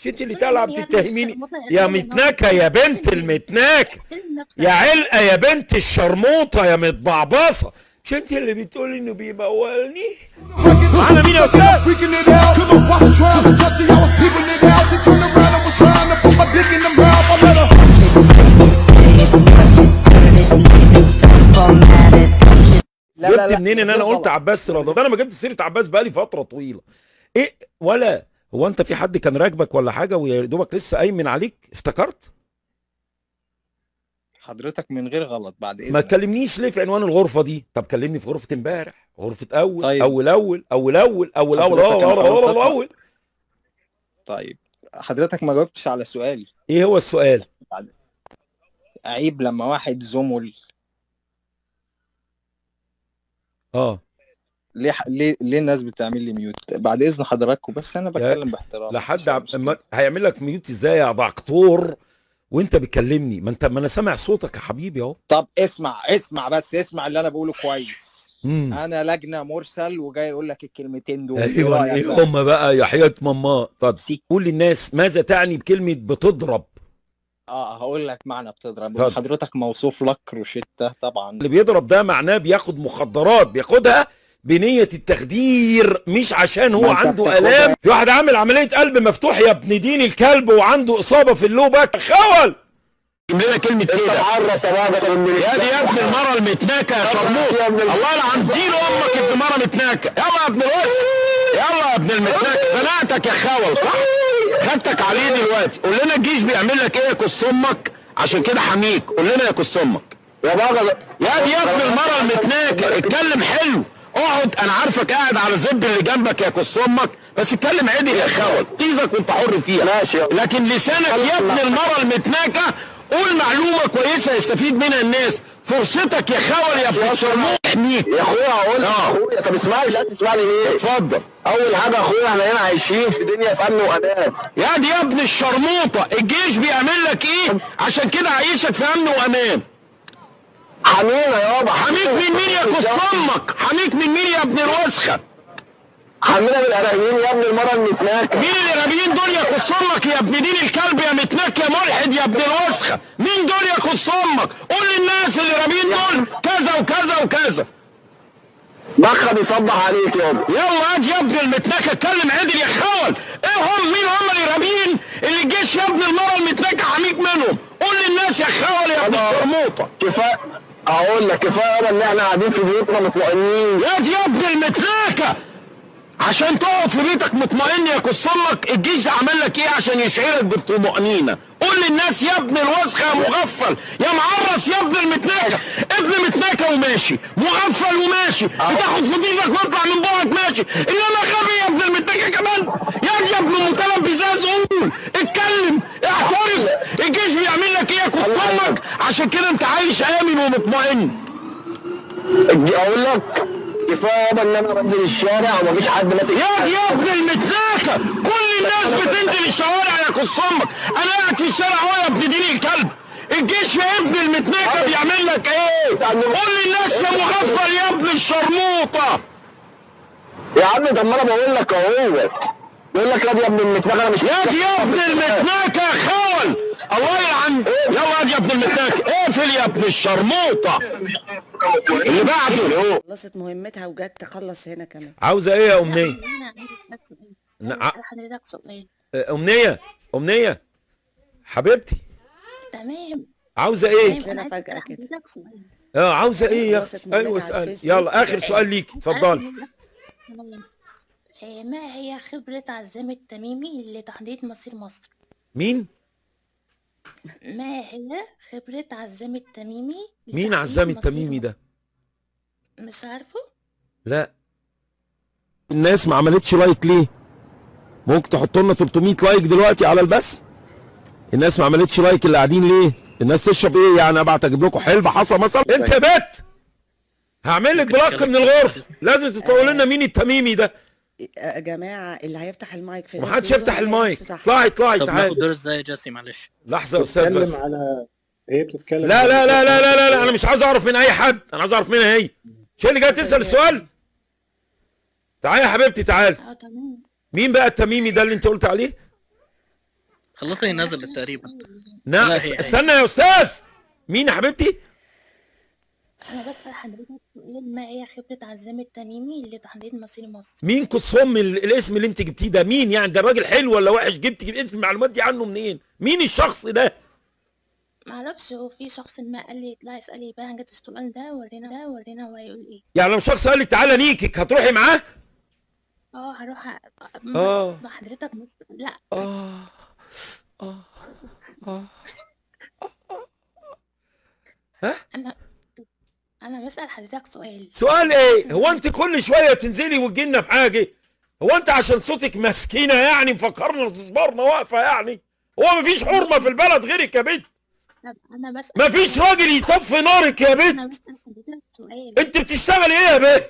مش انت اللي طالعه بتتهميني يا متناكه يا بنت المتناكه يا علقه يا بنت الشرموطه يا متبعبصه مش انت اللي بتقولي انه بيمولني معانا مين يا استاذ freaking it out. Cause I'm watching trials and trusting I was peeping it out. She turned around and was trying to put my dick in the mouth. I let her. لا لا جبت لا منين ان انا غير قلت غلط. عباس رضا ده انا ما جبت سيره عباس بقالي فتره طويله ايه ولا هو انت في حد كان راكبك ولا حاجه ويا دوبك لسه قايم من عليك افتكرت حضرتك من غير غلط بعد ما اذنك تكلمنيش ليه في عنوان الغرفه دي طب كلمني في غرفه امبارح غرفه اول طيب. اول اول اول اول اول اول حضرتك اول أنا اول اول, قلت أول, أول. طيب حضرتك ما جاوبتش على سؤالي ايه هو السؤال عيب لما واحد زمل اه ليه ليه ليه الناس بتعمل لي ميوت بعد اذن حضراتكم بس انا بتكلم باحترام لحد عب... أما- هيعمل لك ميوت ازاي يا دكتور وانت بتكلمني ما انت ما انا سامع صوتك يا حبيبي اهو طب اسمع اسمع بس اسمع اللي انا بقوله كويس مم. انا لجنه مرسل وجاي اقول لك الكلمتين دول ايوه إيه رأيك ايه بقى؟ هم بقى يا حياه ماما اتفضل سي- قول للناس ماذا تعني بكلمه بتضرب اه هقول لك معنى بتضرب اتفضل. حضرتك موصوف لك روشته طبعا اللي بيضرب ده معناه بياخد مخدرات بياخدها بنية التخدير مش عشان هو ما أنت عنده بتاخدها. آلام في واحد عامل عملية قلب مفتوح يا ابن دين الكلب وعنده إصابة في اللوبك خول لنا كلمة كده تعرس يا بابا يا دي يا ابن المرة المتناكة يا شرموط الله يلعن دين امك ابن مرة متناكة يلا يا ابن الوسخ يلا يا ابن المتناكة زنقتك يا خول صح خدتك عليه دلوقتي قول لنا الجيش بيعمل لك ايه يا كس امك عشان كده حميك قول لنا يا كس امك يا بابا يا دي يا ابن المرة المتناكة اتكلم حلو اقعد انا عارفك قاعد على زب اللي جنبك يا كس امك بس اتكلم عدل يا خول طيزك وانت حر فيها ماشي يا لكن لسانك يا ابن المرة المتناكة قول معلومة كويسة يستفيد منها الناس فرصتك يا خول يا ابن الشرموح احميك يا اخويا هقول لك آه. اخويا طب اسمعني لا تسمعني ليه اتفضل اول حاجه يا اخويا احنا هنا عايشين في دنيا في امن وامان يا دي يا ابن الشرموطة الجيش بيعمل لك ايه عشان كده عيشك في امن وامان حمينا يابا حميك من مين يا كس امك حميك من مين يا ابن الوسخة حمينا من الارهابيين يا ابن المره المتناكه مين الارهابيين دول يا كس امك يا ابن دين الكلب يا متنك يا ملحد يا ابن الوسخه مين دول يا كس امك قول للناس الارهابيين دول كذا وكذا وكذا بخ بيصبح عليك يابا يلا ادي يا ابن المتنكه اتكلم عدل يا خول ايه هم مين هم الارهابيين اللي الجيش يا ابن المره المتنكه حميك منهم قول للناس يا خول يا ابن طبعا. الشرموطه كفايه اقول لك كفايه يابا ان احنا قاعدين في بيوتنا مطمئنين يا دي يا ابن المتنكه عشان تقعد في بيتك مطمئن يا كس امك الجيش ده عمل لك ايه عشان يشعرك بالطمأنينة قول للناس يا ابن الوسخه يا مغفل يا معرس يا ابن المتناكه ابن متناكه وماشي مغفل وماشي بتاخد في بيتك واطلع من بوعك ماشي انما غبي يا ابن المتناكه كمان يا دي يا ابن متلبساس قول اتكلم اعترف الجيش بيعمل لك ايه يا كس امك عشان كده انت عايش امن ومطمئن الج- اقول لك كفايه يابا ان انا بنزل الشارع ومفيش حد ماسك يا دي يا ابن المتلاكة كل الناس بتنزل الشوارع يا كس امك انا قاعد في الشارع اهو يا ابن دين الكلب الجيش يا ابن المتناكة بيعمل لك ايه قول للناس يا مغفل يا ابن الشرموطة يا عم طب ما انا بقول لك اهوت بقول لك لا دي يا ابن المتناكه انا مش يا دي يا ابن المتناكة يا خول الله يلعن يلا يا ابن المتناكة اقفل يا ابن الشرموطة اللي بعده خلصت مهمتها وجت تخلص هنا كمان عاوزة ايه يا امنية انا عايز اسالك سؤال نعم. عايز اسال حضرتك سؤال امنية امنية حبيبتي تمام عاوزة ايه تمام لنا انا عايز فجأة اسال كده. حضرتك سؤال اه عاوزة ايه يا خلصت اختي مهمتها ايوه على اسألي الفيسبوك. يلا اخر سؤال ليكي اتفضلي تمام. آه، ما هي خبرة عزام التميمي لتحديد مصير مصر؟ مين ما هي خبرة عزام التميمي مين لتحديد عزام مصير التميمي ده مصر؟ مش عارفه؟ لا الناس ما عملتش لايك ليه ممكن تحط لنا 300 لايك دلوقتي على البث الناس ما عملتش لايك اللي قاعدين ليه الناس تشرب ايه يعني ابعت اجيب لكم حلبة حصى مثلا انت يا بت هعمل لك بلاك من الغرفه لازم تطول لنا مين التميمي ده يا جماعه اللي هيفتح المايك في ومحدش الفيديو يفتح هيلاقي المايك نفسه تحت. اطلعي اطلعي طب ناخد تعالي دور ازاي يا جاسي معلش لحظه يا استاذ بس بتتكلم على هي بتتكلم لا على- لا لا لا لا لا, لا انا مش عاوز اعرف من اي حد انا عاوز اعرف منها هي مش هي اللي جايه تسال السؤال تعالي يا حبيبتي تعالي اه تمام مين بقى التميمي ده اللي انت قلت عليه خلصني نزلت تقريبا نعم لا، اس- هي- هي. استنى يا استاذ مين يا حبيبتي انا بسأل حضرتك سؤال ما هي خبرة عزام التميمي لتحديد مصير مصر مين كصم ال- الاسم اللي انت جبتيه ده مين يعني ده الراجل حلو ولا وحش جبت اسم المعلومات دي عنه منين مين الشخص ده معرفش هو في شخص ما قال لي اطلعي اسألي بقى جت السؤال ده ورينا ده ورينا هو هيقول ايه يعني لو شخص قال لك تعالى نيكك هتروحي معاه اه هروح أ- آه. مع حضرتك مصر لا اه اه اه انا انا بسأل حضرتك سؤال سؤال ايه هو انت كل شويه تنزلي وتجي لنا بحاجه هو انت عشان صوتك مسكينه يعني مفكرنا تصبرنا واقفه يعني هو مفيش حرمه في البلد غيرك يا بنت طب انا بسأل مفيش راجل يطفي نارك يا انا بنت بسأل حضرتك سؤال انت بتشتغلي ايه يا بنت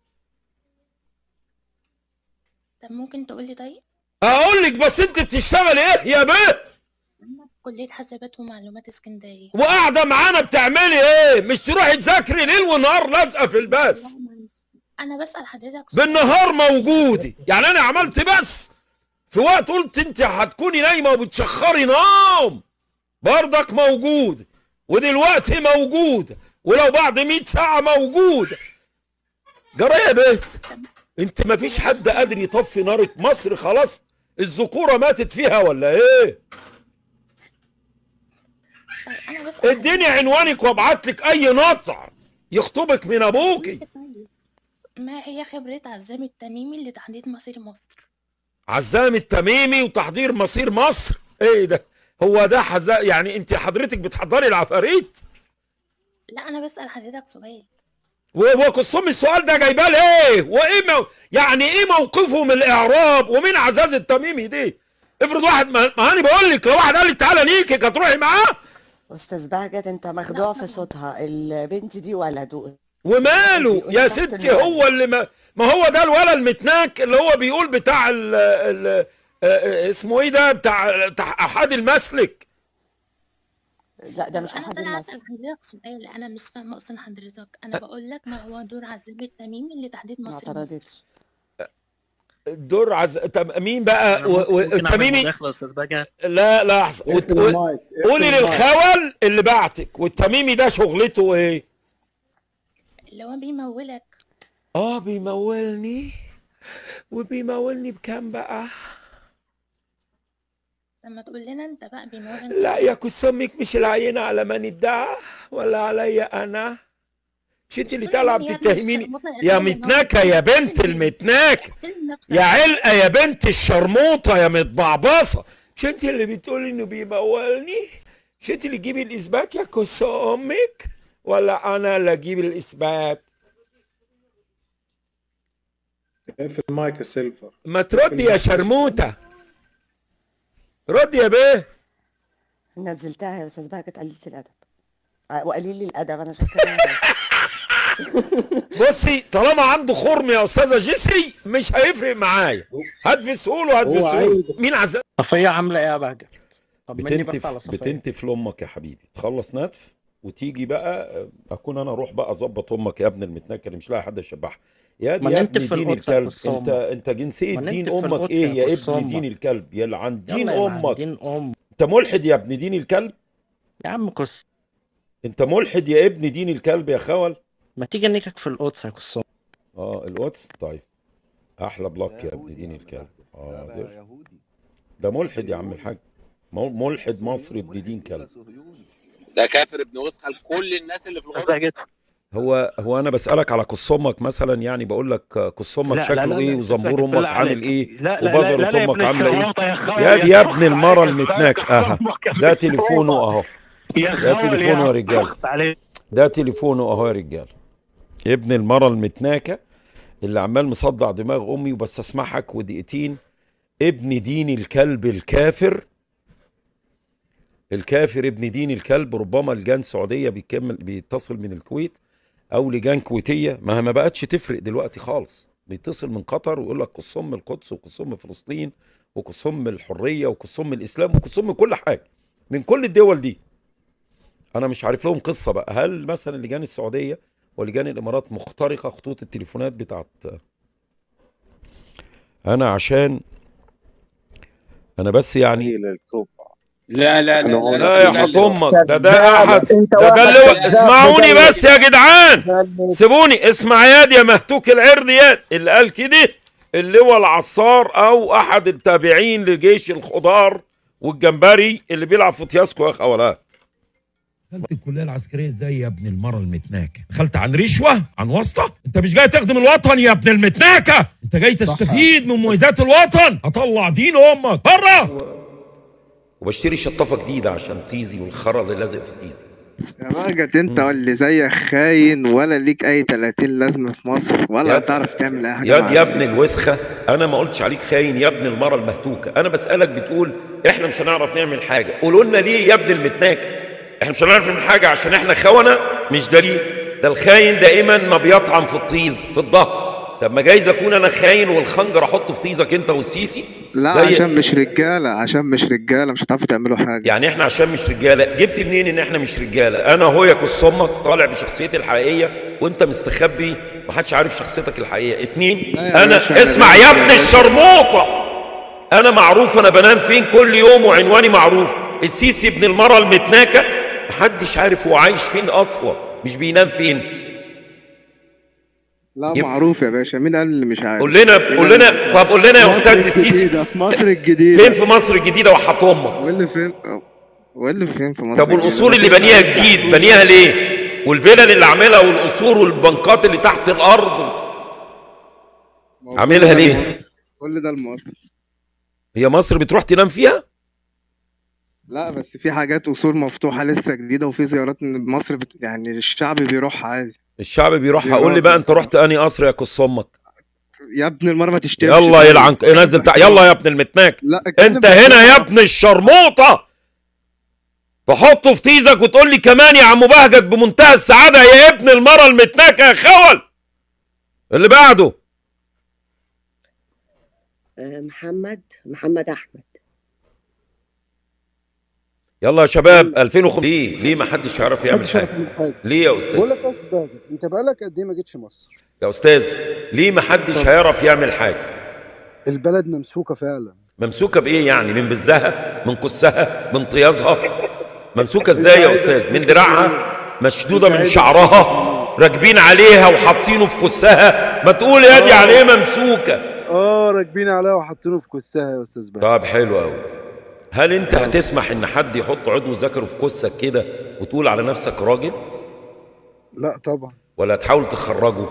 طب ممكن تقول لي طيب اقول لك بس انت بتشتغلي ايه يا بنت انا في كلية حسابات ومعلومات اسكندرية وقاعده معانا بتعملي ايه مش تروحي تذاكري ليل ونهار لازقه في البث انا بسأل حضرتك سؤال. بالنهار موجودة يعني انا عملت بس في وقت قلت انت هتكوني نايمة وبتشخري نوم برضك موجود ودلوقتي موجودة ولو بعد 100 ساعة موجودة جرى يا بيت انت مفيش حد قادر يطفي نار مصر خلاص الذكورة ماتت فيها ولا ايه طيب انا بسأل اديني عنوانك وابعت لك اي نطع يخطبك من ابوكي حضرتك طيب ما هي خبرة عزام التميمي لتحديد مصير مصر عزام التميمي وتحضير مصير مصر ايه ده هو ده حزا يعني انت حضرتك بتحضري العفاريت لا انا بسأل حضرتك سؤال و- وقصهم السؤال ده جايباه ليه وايه مو... يعني ايه موقفه من الاعراب ومين عزاز التميمي دي افرض واحد ما, ما انا بقول لك لو واحد قال لك تعالى نيكك هتروحي معاه استاذ بهجت انت مخدوع في صوتها البنت دي ولد وماله بيقول يا تحت ستي المال. هو اللي ما, ما هو ده الولد المتناك اللي هو بيقول بتاع ال... ال... آه، آه، اسمه ايه ده بتاع بتاع احد المسلك لا ده مش انا احد طالعه الناس اسال حضرتك سؤال انا مش فاهمه اصلا حضرتك انا بقول لك ما هو دور عزام التميمي لتحديد ما مصير مصر اعترضتش الدور عز... طب مين بقى أنا و... ممكن- ممكن أعمل والتميمي مداخلة يا استاذ بقى لا لا أحسن. وت... اقفل و... المايك اقفل قولي المايك. للخول اللي بعتك والتميمي ده شغلته ايه اللي هو بيمولك اه بيمولني وبيمولني بكام بقى لما تقول لنا انت بقى بيمولك لا يا كس امك مش العينة على من ادعى ولا عليا انا مش انت اللي طالعه بتتهميني يا متناكه يا بنت المتناكه يا علقه يا بنت الشرموطه يا متبعبصه مش انت اللي بتقولي انه بيمولني مش انت اللي تجيبي الاثبات يا كس امك ولا انا اللي اجيب الاثبات اقفل المايك يا سيلفر ما تردي يا شرموطه ردي يا بيه نزلتها يا استاذ بهجت قليلة الادب آه، وقليل الادب انا شايفه بصي طالما عنده خرم يا استاذه جيسي مش هيفرق معايا هات في سهوله هات في هو سهوله عايز- مين عزام صفية عاملة ايه يا بهجت؟ طمني بس بتنتف على صفية بتنتف لامك يا حبيبي تخلص نتف وتيجي بقى اكون انا اروح بقى اظبط امك يا ابن المتنكر اللي مش لاقي حد يشبعها يا دي ما يا ننتف ابن في دين القدس يا الكلب قصة انت أمك. انت جنسيه ما دين ننتف في امك القدس ايه يا يا قصة ابن أمك. دين الكلب يا عن دين يلا يا معلم، امك دين ام انت ملحد يا ابن دين الكلب يا عم كس انت ملحد يا ابن دين الكلب يا خول ما تيجي نيكك في القدس يا كس اه القدس طيب احلى بلاك يا ابن دين الكلب حاضر ده ملحد يا عم الحاج مل- ملحد مصري ابن دين كلب ده كافر ابن وسخه لكل الناس اللي في الغرب هو هو انا بسالك على قص امك مثلا يعني بقول لك قص امك لا، لا، شكله لا، ايه لا، وزنبور لا، امك لا عامل عليك. ايه لا، لا، لا، وبزرة لا، لا، يا امك ابن عامله ايه الشرموطة يا خول، يا يا دي يا ابن سخ المره عليك، المتناك سخ اها أمك يا ده ابن تليفونه الشرموطة. اهو يا ده خول تليفونه يا يا رجاله سخ عليك ده تليفونه اهو يا رجاله ابن المره المتناكه اللي عمال مصدع دماغ امي وبس اسمعك ودقيقتين ابن دين الكلب الكافر الكافر ابن دين الكلب ربما لجان سعوديه بيكمل بيتصل من الكويت او لجان كويتيه ما ما بقتش تفرق دلوقتي خالص بيتصل من قطر ويقول لك قصم القدس وقصم فلسطين وقصم الحريه وقصم الاسلام وقصم كل حاجه من كل الدول دي انا مش عارف لهم قصه بقى هل مثلا لجان السعوديه ولجان الامارات مخترقه خطوط التليفونات بتاعت انا عشان انا بس يعني هي للكوبا لا لا لا أنا- لا يا حط امك ده ده كذاب. احد انت ده ده واحد اللي هو كذاب اسمعوني مدلس. بس يا جدعان مدلس. سيبوني اسمع ياد يا مهتوك العرض ياد اللي قال كده اللي هو العصار او احد التابعين لجيش الخضار والجمبري اللي بيلعب في تياسكو يا اخوالات دخلت الكليه العسكريه ازاي يا ابن المره المتناكه دخلت عن رشوه عن واسطه انت مش جاي تخدم الوطن يا ابن المتناكه انت جاي تستفيد من مميزات الوطن اطلع دين امك بره وبشتري شطافه جديده عشان تيزي والخرا اللي لازق في تيزي يا راجل انت واللي زيك خاين ولا ليك اي 30 لازمه في مصر ولا يا- هتعرف تعمل اي حاجه ياد مع يا نفسك. ابن الوسخه انا ما قلتش عليك خاين يا ابن المره المهتوكه انا بسالك بتقول احنا مش هنعرف نعمل حاجه قولوا لنا ليه يا ابن المتناك احنا مش هنعرف نعمل حاجه عشان احنا خونه مش دليل ده الخاين دائما ما بيطعن في الطيز في الظهر طب ما جايز اكون انا خاين والخنجر احطه في طيزك انت والسيسي لا زي- عشان مش رجاله عشان مش رجاله مش هتعرفوا تعملوا حاجه يعني احنا عشان مش رجاله جبت منين ان احنا مش رجاله انا هو يا كس امك طالع بشخصيتي الحقيقيه وانت مستخبي محدش عارف شخصيتك الحقيقيه اتنين لا يا باشا، انا أنا اسمع يا باشا. ابن الشرموطه انا معروف انا بنام فين كل يوم وعنواني معروف السيسي ابن المره المتناكه محدش عارف هو عايش فين اصلا مش بينام فين لا يب- معروف يا باشا مين قال اللي مش عارف قول لنا قول لنا طب قول لنا يا مصر استاذ السيسي الجديدة، في مصر الجديده فين في مصر الجديده وحط امك واللي فين واللي فين في مصر طب والاصول اللي الجديدة؟ بنيها جديد بنيها ليه والفلل اللي عاملها والقصور والبنكات اللي تحت الارض عاملها ليه كل ده لمصر هي مصر بتروح تنام فيها لا بس في حاجات اصول مفتوحه لسه جديده وفي زيارات من مصر بت... يعني الشعب بيروح عادي الشعب بيروح هقول لي بقى انت رحت انهي قصر يا كص امك يا ابن المره ما تشتمش يلا يلعن نزل تع... يلا يا ابن المتناك لا اتكلم انت هنا يا ابن الشرموطه تحطه في تيزك وتقول لي كمان يا عم بهجت بمنتهى السعاده يا ابن المره المتناكه يا خول اللي بعده آه، محمد محمد احمد يلا يا شباب 2005 ليه ليه ما حدش يعرف يعمل محدش يعرف حاجه يعمل حاجه ليه يا بقول استاذ لك يا استاذ باجر انت بقالك قد ايه ما جيتش مصر يا استاذ ليه ما حدش هيعرف يعمل حاجه البلد ممسوكه فعلا ممسوكه بايه يعني من بزها من قسها من طيازها ممسوكه ازاي يا استاذ من دراعها مشدوده من شعرها راكبين عليها وحاطينه في كسها ما تقول يا دي عليه ممسوكه اه راكبين عليها وحاطينه في كسها يا استاذ باجر طب حلو قوي هل انت هتسمح ان حد يحط عضو ذكره في كسك كده وتقول على نفسك راجل لا طبعا ولا تحاول تخرجه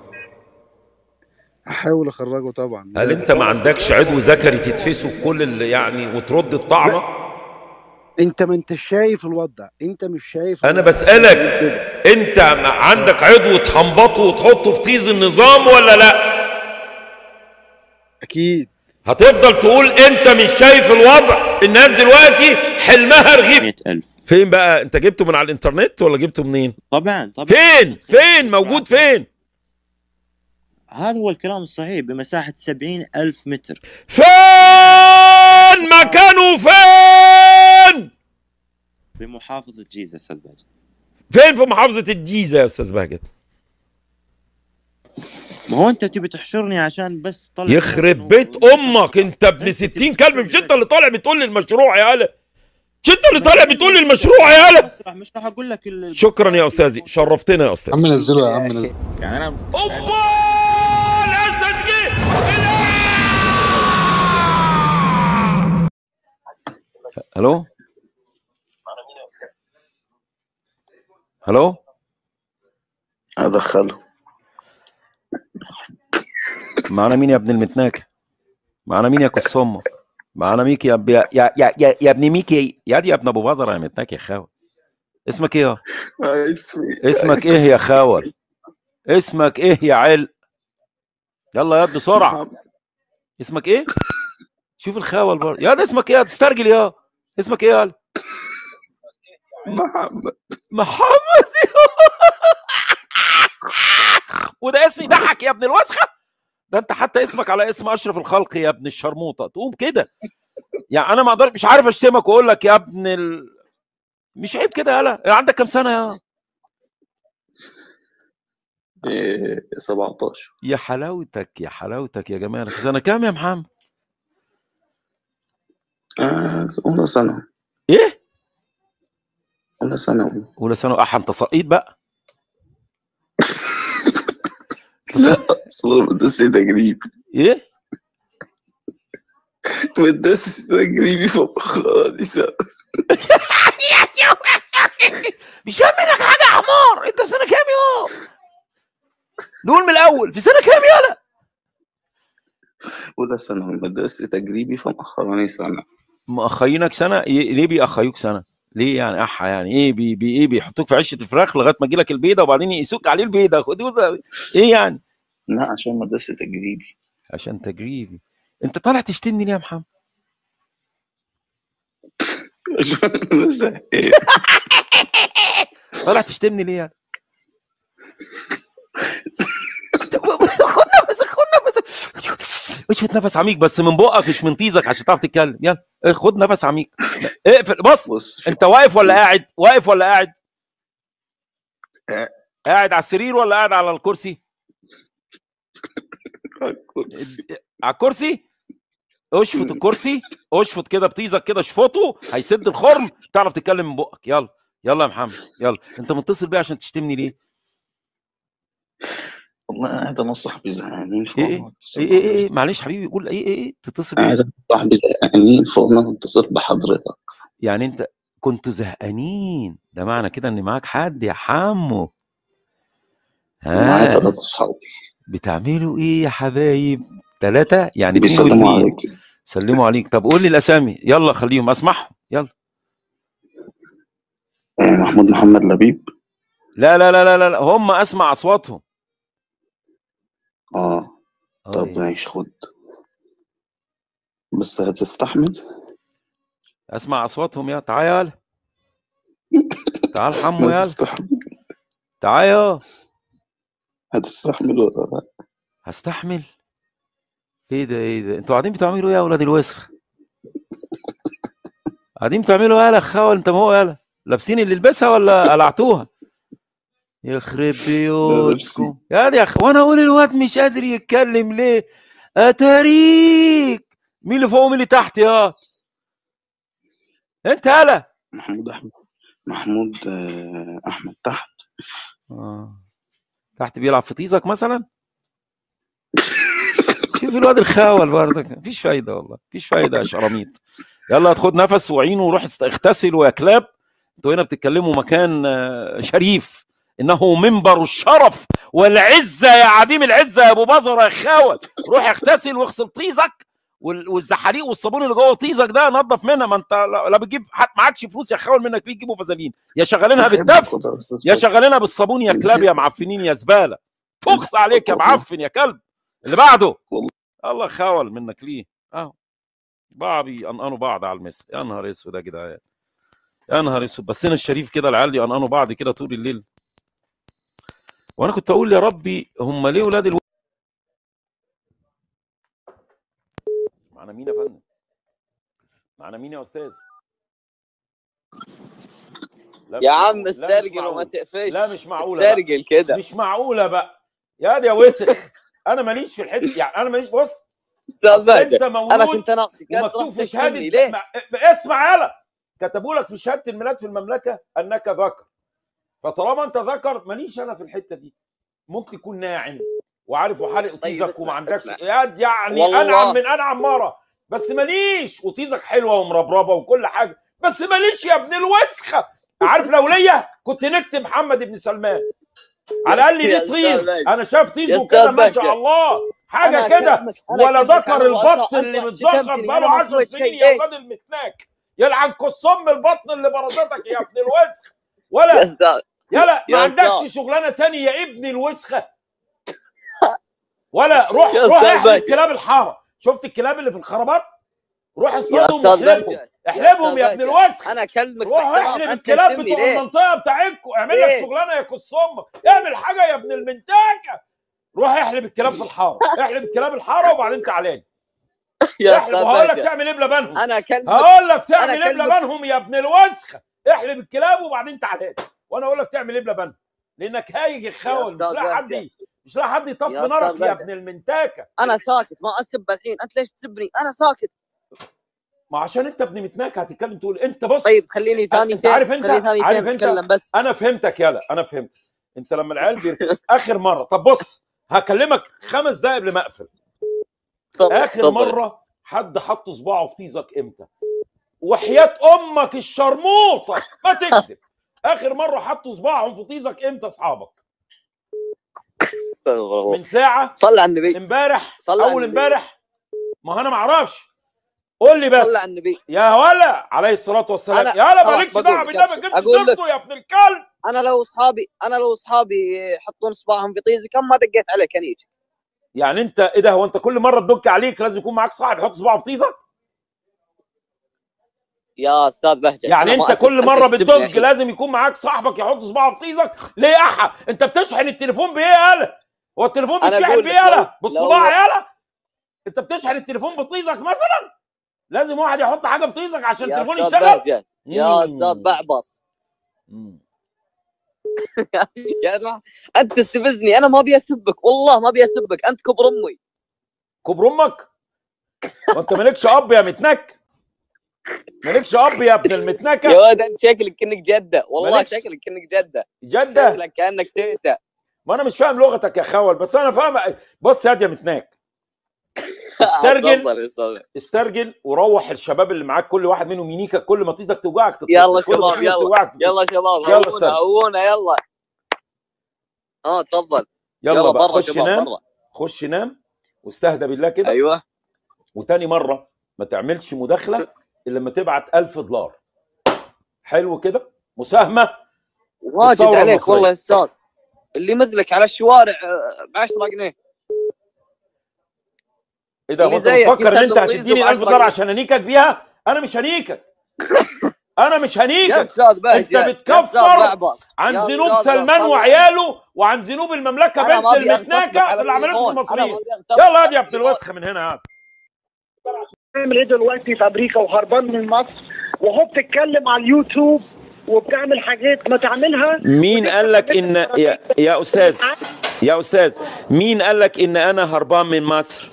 احاول اخرجه طبعا هل انت ما عندكش عضو ذكري تتفسه في كل اللي يعني وترد الطعنه انت ما انت شايف الوضع انت مش شايف انا الوضع. بسالك انت ما عندك عضو تحنبطه وتحطه في طيز النظام ولا لا اكيد هتفضل تقول انت مش شايف الوضع الناس دلوقتي حلمها رغيف 100000 فين بقى انت جبته من على الانترنت ولا جبته منين طبعا طبعا فين فين موجود فين هذا هو الكلام الصحيح بمساحة سبعين ألف متر فين مكانه فين بمحافظة جيزة أستاذ باجر فين في محافظه الجيزه يا استاذ بهجت ما هو أنت تبي تحشرني عشان بس طلع يخرب بيت امك انت ابن 60 كلب مش انت اللي طالع بتقول لي المشروع يا هلا مش انت اللي طالع بتقول لي المشروع يا هلا مسرح مش راح أقول لك ال... شكرا يا استاذي شرفتنا يا استاذ عم نزله يا عم نزله يعني انا اوبا الاسد جه الو الو ادخله معانا مين يا ابن المتناكه معانا مين يا كصمه معانا ميكي يا يا يا يا, يا, يا ابن ميكي يا دي يا ابن ابو بزر يا متناك يا خاوه اسمك ايه يا اسمي اسمك ايه يا خاول اسمك ايه يا عل يلا يا بسرعه اسمك ايه شوف الخاول برضه يا ده اسمك ايه تسترجل يا اسمك ايه يا محمد محمد وده اسمي ضحك يا ابن الوسخه ده انت حتى اسمك على اسم اشرف الخلق يا ابن الشرموطه تقوم كده يعني انا ما اقدر مش عارف اشتمك واقول لك يا ابن ال... مش عيب كده يالا عندك كام سنه يا إيه 17 يا حلاوتك يا حلاوتك يا جمالك سنه كام يا محمد آه، أولى ثانوي ايه اولى ثانوي اولى ثانوي اح انت سقيط بقى لا اصل مدرسة تجريبي ايه مدرسة تجريبي فخراني سنة مش فاهم منك حاجه يا حمار انت في سنه كام يا نقول من الاول في سنه كام يالا اولى ثانوي مدرسة تجريبي فمأخراني سنة مأخرينك سنه إيه ليه بيأخروك سنه ليه يعني احا يعني ايه بي, بي ايه بيحطوك في عشه الفراخ لغايه ما تجيلك البيضه وبعدين يقيسوك عليه البيضه خدوا ايه يعني لا عشان مدرسة تجريبي عشان تجريبي انت طالع تشتمني ليه يا محمد عشان زهقان طالع تشتمني ليه يعني خد نفسك خد نفسك اشفت نفس عميق بس من بقك مش من طيزك عشان تعرف تتكلم يلا إيه، خد نفس عميق اقفل بص, بص انت واقف ولا قاعد واقف ولا قاعد قاعد على السرير ولا قاعد على الكرسي على الكرسي اشفط الكرسي اشفط كده بطيزك كده اشفطه هيسد الخرم تعرف تتكلم من بقك يلا يلا يا محمد يلا انت متصل بيا عشان تشتمني ليه والله قاعد انا صاحبي زهقانين ايه ايه ايه ايه, إيه, إيه معلش حبيبي قول ايه ايه ايه تتصل بيا قاعد أنا صاحبي زهقانين فقلنا نتصل بحضرتك يعني انت كنتوا زهقانين ده معنى كده ان معاك حد يا حمو معايا ها ثلاثة أصحابي بتعملوا ايه يا حبايب ثلاثة يعني اتنين بيسلموا واتنين عليك سلموا عليك طب قول لي الاسامي يلا خليهم اسمعهم يلا آه، محمود محمد لبيب لا لا لا لا لا, لا. هم اسمع اصواتهم اه طب أي. ماشي خد بس هتستحمل اسمع اصواتهم يا تعال يلا تعال حمو يلا هتستحمل تعال يا هتستحمل ولا لا هستحمل ايه ده ايه ده انتوا قاعدين بتعملوا ايه يا اولاد الوسخ قاعدين بتعملوا يالا خاول انت ما هو يالا لابسين اللي لبسها ولا قلعتوها يخرب بيوتكم يا دي يا اخي وانا اقول الواد مش قادر يتكلم ليه اتاريك مين اللي فوق ومين اللي تحت يا انت يالا محمود أحمد محمود آه، أحمد تحت آه. تحت بيلعب في طيزك مثلا شوف الواد الخاول برضك مفيش فايده والله مفيش فايده يا شراميط يلا خد نفس وعينه وروح است- اغتسلوا يا كلاب انتوا هنا بتتكلموا مكان آه، شريف انه منبر الشرف والعزه يا عديم العزه يا ابو بزر يا خاول روح اغتسل واغسل طيزك وال- والزحاليق والصابون اللي جوه طيزك ده نظف منها ما انت لا لا بتجيب حد معكش فلوس يا خاول منك ليه تجيبوا فازلين يا شغالينها بالدف يا شغالينها بالصابون يا كلاب يا معفنين يا زباله فخس عليك يا معفن يا كلب اللي بعده الله خاول منك ليه اهو بعض ينقنوا بعض على المس يا نهار اسود يا جدعان يا نهار اسود بس هنا الشريف كده العيال ينقنوا بعض كده طول الليل وانا كنت اقول يا ربي هم ليه ولاد الو... معنا مين يا فندم معنا مين يا استاذ لا مش يا عم معقول. لا مش استرجل وما معقول. تقفش لا مش معقوله بقى. استرجل كده مش معقوله بقى يا دي يا وسخ انا ماليش في الحته يعني انا ماليش بص استاذ أصل باجر انت مولود انا كنت اناقشك لا ومكتوب تروح في تشتمني شهاده ليه؟ ما- اسمع يلا كتبوا لك في شهاده الميلاد في المملكه انك ذكر فطالما انت ذكر ماليش انا في الحته دي ممكن يكون ناعم وعارف وحالق طيب طيزك اسمع- وما عندكش اسمع. ياد يعني والله. انعم من انعم مره بس ماليش وطيزك حلوه ومربربه وكل حاجه بس ماليش يا ابن الوسخه عارف لو ليا كنت نكتب محمد بن سلمان على الاقل يا ليه أستاذ طيز باجر. انا شايف يا طيزه أستاذ كده ما باجر. شاء الله حاجه أنا كده أكلمك- أنا ولا أكلمك ذكر عن الوثائق. البط اللي أنت متذكر شتمتني، بقاله أنا ما 10 سويت سنين شيء. يا إيش؟ اولاد المتناك يلعن كصم البطن اللي برزتك يا ابن الوسخ يا ولا أستاذ يلا يا ما أستاذ. عندكش شغلانه تانية يا ابن الوسخه ولا روح يا روح أستاذ احلب باجر. كلاب الحاره شفت الكلاب اللي في الخرابات روح يا اصطادهم أستاذ واحلبهم باجر. احلبهم أستاذ يا ابن باجر. الوسخ انا اكلمك روح باحترام، احلب أنت الكلاب تشتمني بتوع ليه؟ المنطقه بتاعتكم اعمل لك ليه؟ شغلانه يا كص امك اعمل حاجه يا ابن المنتاكه روح احلب الكلاب في الحاره احلب الكلاب الحاره وبعدين تعالى يا احلب أستاذ وهقول لك باجر. تعمل ايه بلبنهم انا اكلمك هقول لك أنا تعمل ايه أكلمك- بلبنهم يا ابن الوسخه احلب الكلاب وبعدين تعالى وانا اقول لك تعمل ايه بلبنهم لانك هايج الخول مش أستاذ لاقي حد باجر. مش لاقي حد يطفي يا أستاذ نارك يا باجر. ابن المنتاكه انا ساكت ما اسب الحين انت ليش تسبني انا ساكت ما عشان انت ابن متناك هتتكلم تقول انت بص طيب خليني انت ثانيتين عارف انت خليني ثانيتين عارف انت اتكلم بس انا فهمتك يلا انا فهمت انت لما العيال بيركز اخر مره طب بص هكلمك خمس دقايق قبل ما اقفل اخر اتفضل. مره حد حط صباعه في طيزك امتى وحياه امك الشرموطه ما تكذب اخر مره حطوا صباعهم في طيزك امتى اصحابك استغفر الله من ساعه صلى على النبي امبارح صلى على اول النبي. امبارح ما هو انا ما اعرفش قول لي بس صلى على النبي يا ولا عليه الصلاه والسلام أنا- يا لا خلاص مالكش بقول دعوه لك بالنبي أبشر. جبت أقول لك. سيرته يا ابن الكلب انا لو اصحابي انا لو اصحابي يحطون صباعهم في طيزي كم ما دقيت عليك انيج يعني انت ايه ده هو انت كل مره تدك عليك لازم يكون معاك صاحب يحط صباعه في طيزك يا استاذ بهجت يعني أنا ما انت أسف. كل أنت مره تسبني بتدق أخي. لازم يكون معاك صاحبك يحط صباعه في طيزك ليه يا احا انت بتشحن التليفون بايه يالا هو التليفون أنا بيتشحن أقول بايه لك لو- يالا بالصباع لو- يالا انت بتشحن التليفون بطيزك مثلا لازم واحد يحط حاجه في طيزك عشان يا التليفون استاذ يشتغل بهجت يا استاذ بعبص يا لا انت تستفزني انا ما ابي اسبك والله ما ابي اسبك انت كبر امي كبر امك وانت مالكش اب يا متنك مالكش اب يا ابن المتنكه يا ولد انت شكلك كانك جده والله مالكش. شكلك كانك جده جده شكلك كانك تيتا ما انا مش فاهم لغتك يا خول بس انا فاهم بص يا دي يا متناك استرجل تفضل يا استاذ استرجل وروح الشباب اللي معاك كل واحد منهم ينيكك كل ما تيزك توجعك تتصل يلا كل ما شباب تيزك يلا توجعك تتصل. يلا شباب يلا هونا استرجل هونا يلا اه تفضل يلا, يلا بقى برا خش شباب نام برا خش نام واستهدى بالله كده ايوه وتاني مره ما تعملش مداخله الا لما تبعت 1000 دولار حلو كده مساهمه واجد الثورة عليك المصرية. والله يا استاذ اللي مثلك على الشوارع ب 10 جنيه ايه ده هو اللي انت زيك بتفكر ان انت يسلم ويزو هتديني ب 1000 10 دولار جنيه. عشان انيكك بيها انا مش هنيكك انا مش هنيكك يا استاذ بهجت انت يا أستاذ بتكفر بعبص عن يا ذنوب أستاذ سلمان خلي- وعياله وعن ذنوب المملكه أنا بنت ما أبي أغتصبك المتناكه على في العمليات التليفون. أنا المصريه ما أبي أغتصبك يلا على يا ابن الوسخه من هنا هات بتعمل ايه دلوقتي في امريكا وهربان من مصر وهو بتتكلم على اليوتيوب وبتعمل حاجات ما تعملها مين قال لك ان يا, يا استاذ يا استاذ مين قال لك ان انا هربان من مصر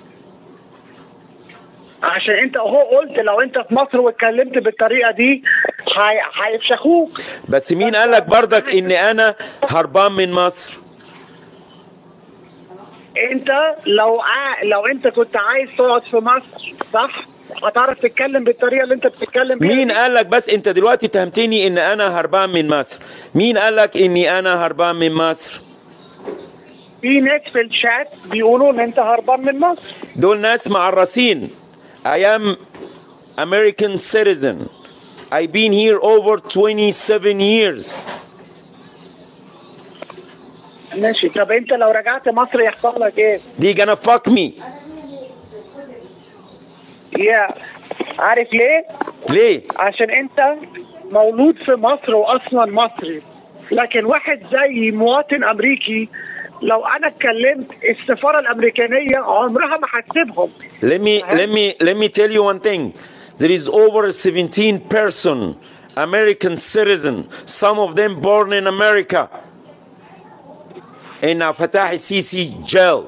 عشان انت اهو قلت لو انت في مصر واتكلمت بالطريقه دي هي- هيفشخوك بس مين قال لك برضك ان انا هربان من مصر انت لو ع... لو انت كنت عايز تقعد في مصر صح هتعرف تتكلم بالطريقه اللي انت بتتكلم بيها مين قال لك بس انت دلوقتي تهمتني ان انا هربان من مصر مين قال لك اني انا هربان من مصر في ناس في الشات بيقولوا ان انت هربان من مصر دول ناس معرسين I am American citizen I've been here over 27 years ماشي طب انت لو رجعت مصر يحصل لك ايه؟ they gonna fuck me يا عارف ليه؟ ليه عشان انت مولود في مصر واصلا مصري لكن واحد زي مواطن امريكي لو انا اتكلمت السفاره الامريكانيه عمرها ما هتسيبهم Let me let me let me tell you one thing. There is over 17 person American citizen, some of them born in America, in Fatah Sisi jail,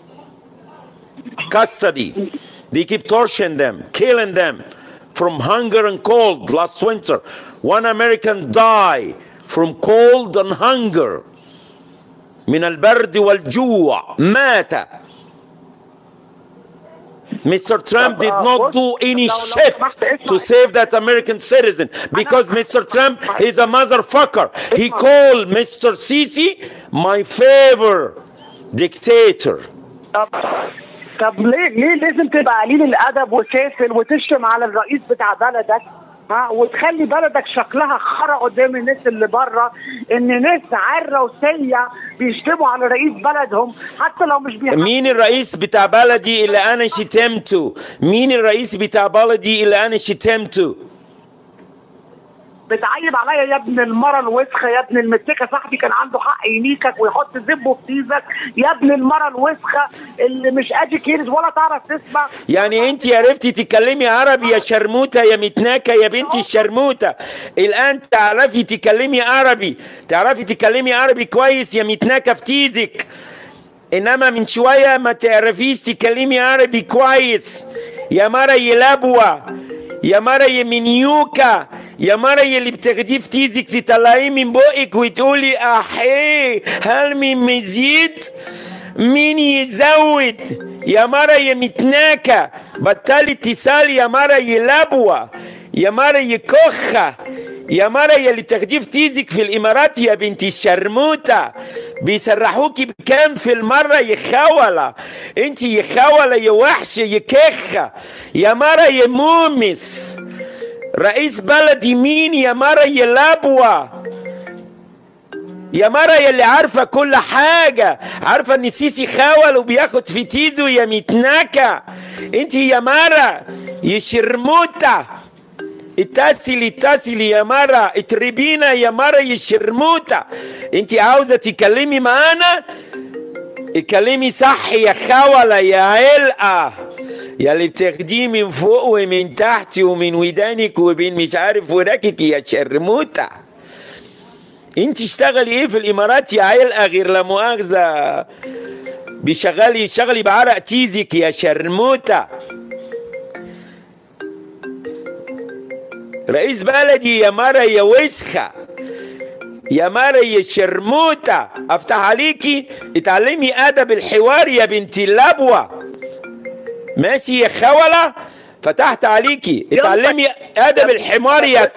custody. They keep torturing them, killing them from hunger and cold. Last winter, one American died from cold and hunger. من البرد والجوع مات Mr. Trump did not do any shit to save that American citizen because Mr. Trump is a motherfucker. He called Mr. Sisi my favor dictator. طب طب ليه ليه لازم تبقى قليل الادب وسافل وتشتم على الرئيس بتاع بلدك ها وتخلي بلدك شكلها خرا قدام الناس اللي بره ان ناس عره وسيه بيشتموا على رئيس بلدهم حتى لو مش بيحبوا مين الرئيس بتاع بلدي اللي انا شتمته مين الرئيس بتاع بلدي اللي انا شتمته بتعيب عليا يا ابن المره الوسخه يا ابن المتكه صاحبي كان عنده حق ينيكك ويحط زبه في تيزك يا ابن المره الوسخه اللي مش educated ولا تعرف تسمع يعني انت عرفتي تتكلمي عربي يا شرموطه يا متناكه يا بنت الشرموطه الان تعرفي تتكلمي عربي تعرفي تتكلمي عربي كويس يا متناكه في تيزك انما من شويه ما تعرفيش تتكلمي عربي كويس يا مرة يلبوة يا مرة يا منيوكة يا مرة يا اللي بتاخديه في تيزك تطلعيه من بقك وتقولي احي هل من مزيد مين يزود يا مرة يا متناكة بطل اتصال يا مرة يا لبوة يا مرة يا كخة يا مرة يا اللي تاخديه في تيزك في الامارات يا بنت الشرموطة بيسرحوكي بكام في المرة يا خولة انت يا خولة يا وحشة يا كخة يا مرة يا مومس رئيس بلدي مين يا مرة يا لبوة يا مرة يا اللي عارفة كل حاجة عارفة ان السيسي خول وبياخد في تيزو يا متناكة انت يا مرة يا شرموطة اتصلي اتصلي يا مرة اتربينا يا مرة يا شرموطة انت عاوزة تكلمي معانا اتكلمي صح يا خولة يا علقة يا اللي بتاخديه من فوق ومن تحت ومن ودانك وبين مش عارف وراكك يا شرموطة انت اشتغلي ايه في الامارات يا علقة غير لا مؤاخذة بيشغلي شغلي بعرق تيزك يا شرموطة رئيس بلدي يا مرة يا وسخة يا مرة يا شرموطة افتح عليكي اتعلمي ادب الحوار يا بنت اللبوة ماشي يا خولة فتحت عليكي اتعلمي ادب الحمار يا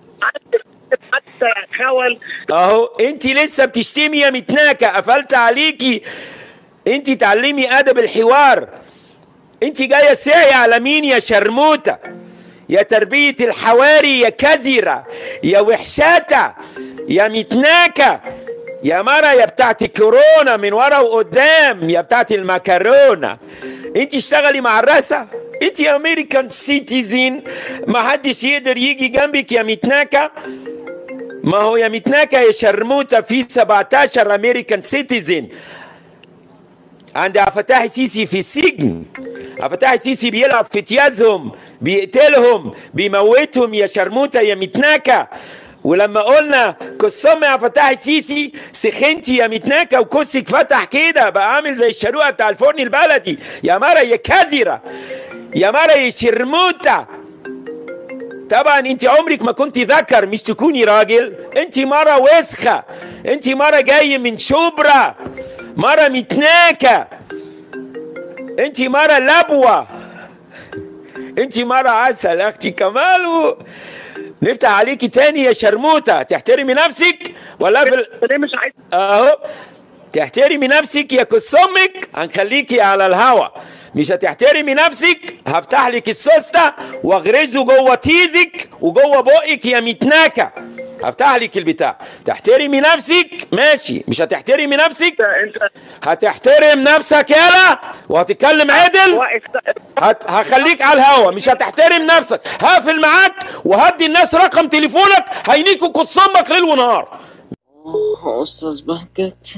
خول اهو انت لسه بتشتمي يا متناكة قفلت عليكي انت تعلمي ادب الحوار انت جايه ساعي على مين يا شرموطه يا تربيه الحواري يا كزره يا وحشاته يا متناكة يا مرة يا بتاعت الكورونا من ورا وقدام يا بتاعت المكرونة انت اشتغلي مع الرسا انت امريكان سيتيزن ما حدش يقدر يجي جنبك يا متناكة ما هو يا متناكة يا شرموطة في 17 امريكان سيتيزن عند فتاح السيسي في السجن فتاح السيسي بيلعب في تيازهم بيقتلهم بيموتهم يا شرموطة يا متناكة ولما قلنا كسام يا فتاح السيسي سخنتي يا متناكة وكسك فتح كده بقى عامل زي الشروقة بتاع الفرن البلدي يا مرة يا كازرة يا مرة يا شرموطة طبعا انت عمرك ما كنت ذكر مش تكوني راجل انت مرة وسخة انت مرة جاي من شبرا مرة متناكة انت مرة لبوة انت مرة عسل اختي كمال و... نفتح عليكي تاني يا شرموطة تحترمي نفسك ولا في ال... ليه مش عايز اهو تحترمي نفسك يا كس امك هنخليكي على الهوا مش هتحترمي نفسك هفتح لك السوسته واغرزه جوه تيزك وجوه بقك يا متناكه هفتح لك البتاع تحترمي نفسك ماشي مش هتحترمي نفسك هتحترم نفسك يالا وهتتكلم عدل هت... هخليك على الهوا مش هتحترم نفسك هقفل معاك وهدي الناس رقم تليفونك هينيكوا كص امك ليل ونهار استاذ بهجت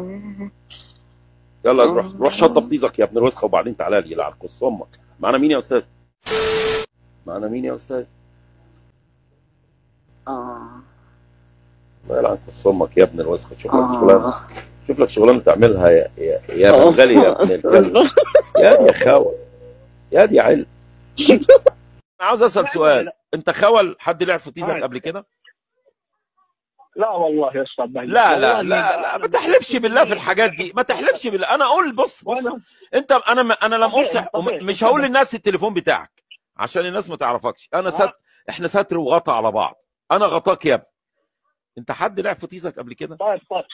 يلا روح روح شطب طيزك يا ابن الوسخه وبعدين تعالى لي يلعن كص امك معانا مين يا استاذ معانا مين يا استاذ اه الله يلعن كص امك يا ابن الوسخه شوف لك شغلانه شوف لك شغلانه تعملها يا يا يا آه. غالي يا ابن الكلب يا دي يا خاوه يا دي عل انا عاوز اسال سؤال انت خول حد لعب في طيزك قبل كده لا والله يا استاذ بهجت لا لا والله لا لا ما تحلفش بالله في الحاجات دي ما تحلفش بالله انا اقول بص بص انت انا انا لم طبيعي، افصح طبيعي. وم- مش هقول للناس التليفون بتاعك عشان الناس ما تعرفكش انا ست احنا ستر وغطا على بعض انا غطاك يا ابني انت حد لعب في طيزك قبل كده طيب طيب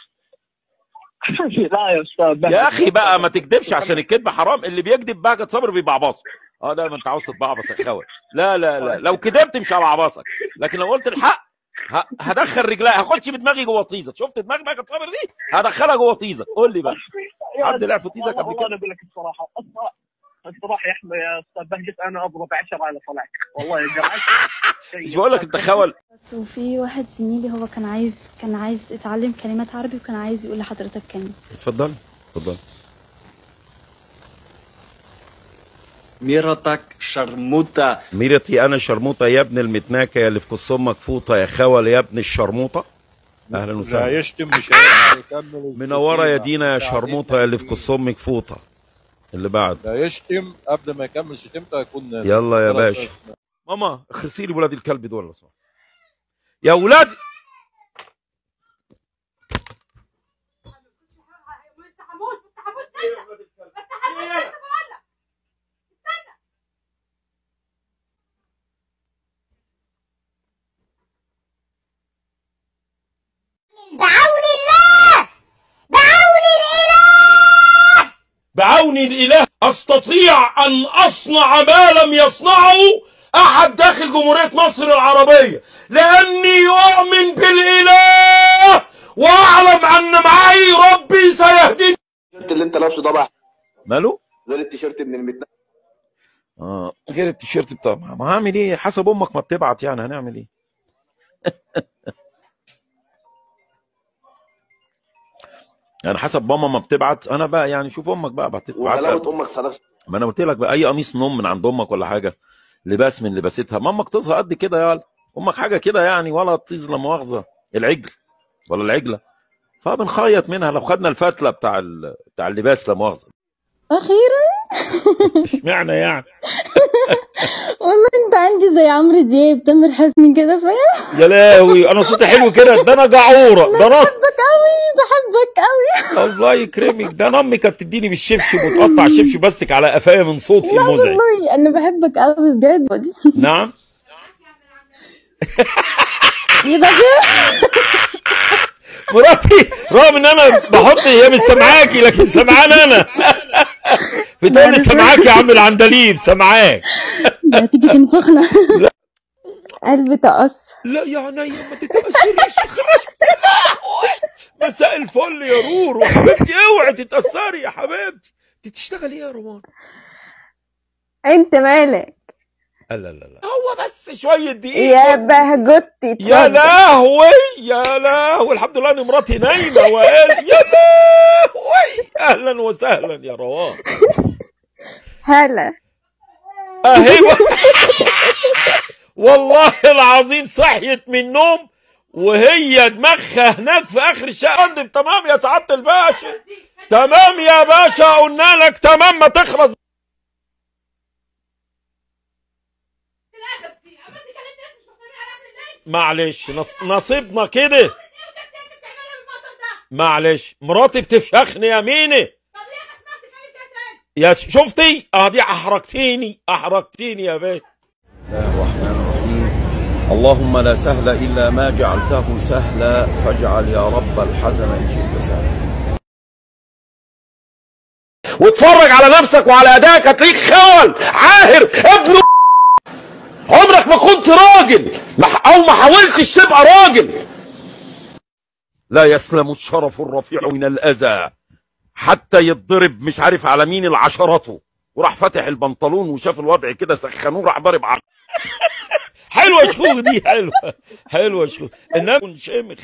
لا يا استاذ بهجت يا اخي بقى ما تكذبش عشان الكذب حرام اللي بيكذب بهجت صبر بيبعبصه اه لا ما انت عاوز تتبعبص يا خوي لا لا لا لو كذبت مش هبعبصك لكن لو قلت الحق ه- هدخل رجلي هخش بدماغي جوه طيزك شفت دماغ بهجت صبر دي هدخلها جوه طيزك قول لي بقى حد لعب في طيزك والله- قبل والله كده انا اقول لك الصراحه الصراحه الصراحه يا احمد يا استاذ بهجت انا اضرب 10 على طلعك والله يا جماعه مش بقول لك انت خول بس وفي واحد زميلي هو كان عايز كان عايز يتعلم كلمات عربي وكان عايز يقول لحضرتك كلمة اتفضل اتفضل ميرتك شرموطة ميرتي انا شرموطه يا ابن المتناكه يا اللي في كص امك فوطه يا خول يا ابن الشرموطه اهلا لا وسهلا يشتم مش هيقدر يكمل منوره يا دينا يا مش شرموطه يا اللي في كص امك فوطه اللي بعد لا يشتم قبل ما يكمل شتمته هيكون نازل. يلا يا خلاص باشا ماما اخرسي لي ولاد الكلب دول لو سمحت. يا ولاد بعون الله بعون الإله بعون الاله استطيع ان اصنع ما لم يصنعه احد داخل جمهوريه مصر العربيه لاني اؤمن بالاله واعلم ان معي ربي سيهديني التيشيرت اللي انت لابسه ده بقى ماله غير التيشيرت من المتنقل اه غير التيشيرت بتاع ما هعمل ايه حسب امك ما بتبعت يعني هنعمل ايه يعني حسب ماما ما بتبعت انا بقى يعني شوف امك بقى بتبعت وغلاوه امك صدق ما انا قلت لك بقى اي قميص نوم من عند امك ولا حاجه لباس من لباستها ما امك تظهر قد كده يا ولد. امك حاجه كده يعني ولا طيز لا مؤاخذه العجل ولا العجله فبنخيط منها لو خدنا الفتله بتاع ال... بتاع اللباس لا مؤاخذه اخيرا اشمعنى يعني والله انت عندي زي عمرو دياب تامر حسني كده فاهم يا لهوي انا صوتي حلو كده ده انا جعوره ده انا بحبك قوي بحبك قوي الله يكرمك ده انا امي كانت تديني بالشبشب وتقطع الشبشب بستك على قفايا من صوتي لا المزعج والله انا بحبك قوي بجد نعم يبقى كده مراتي رغم ان انا بحط هي مش سامعاكي لكن سامعاني انا بتقول لي سامعاك يا عم العندليب سامعاك ده تيجي تنفخنا قلبي تقص لا يا عينيا ما تتأثريش خلاص يا لهوي مساء الفل يا رورو حبيبتي اوعي تتأثري يا حبيبتي انت بتشتغلي ايه يا رومان؟ انت مالك لا لا لا هو بس شوية دقيقة يا بهجتي يا اتفضل. لهوي يا لهوي الحمد لله ان مراتي نايمة وقال يا لهوي اهلا وسهلا يا روان هلا اهي والله العظيم صحيت من النوم وهي دماغها هناك في اخر الشقه فندم تمام يا سعاده الباشا تمام يا باشا قلنا لك تمام ما تخلص معلش نص... نصيبنا كده معلش مراتي بتفشخني يا ميني يا س- شفتي اه دي احرجتيني احرجتيني يا باشا الله الرحمن الرحيم اللهم لا سهل الا ما جعلته سهلا فاجعل يا رب الحزن ان شئت سهلا واتفرج على نفسك وعلى ادائك هتلاقيك خول عاهر ابن عمرك ما كنت راجل ما- او ما حاولتش تبقى راجل لا يسلم الشرف الرفيع من الاذى حتى يتضرب مش عارف على مين العشرته وراح فاتح البنطلون وشاف الوضع كده سخنوه راح ضارب عرض حلوه شخوخ دي حلوه حلوه شخوخ انما منشمخ